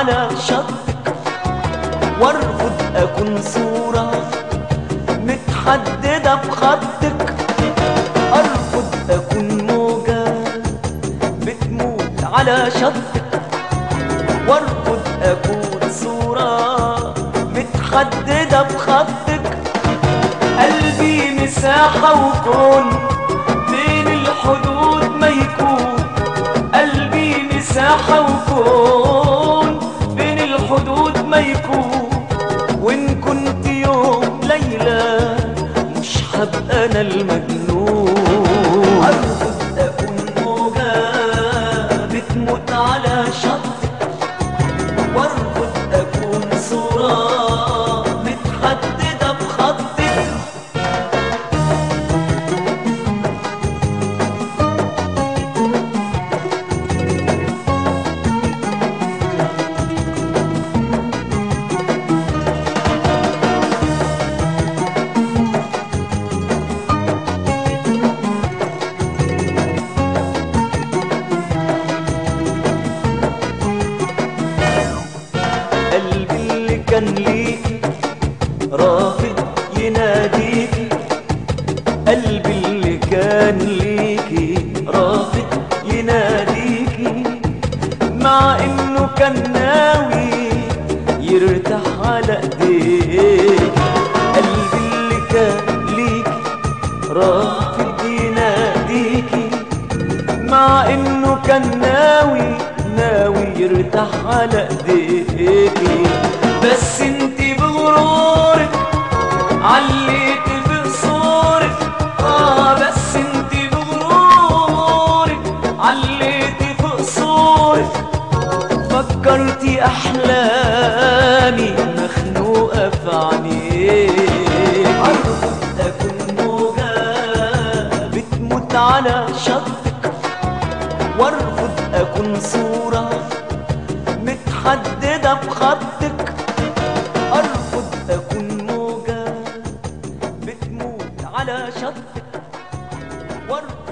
على شطك وارفض اكون صورة متحددة بخطك ارفض اكون موجة بتموت على شطك وارفض اكون صورة متحددة بخطك قلبي مساحة وكون بين الحدود ما يكون قلبي مساحة وكون بين الحدود ما يكون وإن كنت يوم ليلة مش هبقى أنا المجنون أرفض أكون موجة بتموت على شطك وارفض أكون صورة متحددة بخطك قلبي اللي كان ليكي رافض يناديكي قلبي اللي كان ليكي رافض يناديكي مع انه كان ناوي يرتاح على ايديك قلبي اللي كان ليكي رافض يناديكي مع انه كان ناوي ناوي يرتاح على ايديكي بس انتي بغرورك عليت بقصورك اه بس انتي بغرورك عليت في قصورك فكرتي احلامي مخنوقه في عينيك ارفض اكون موجه بتموت على شطك وارفض اكون صورة متحددة بخطك ارفض اكون موجة بتموت على شطك وارفض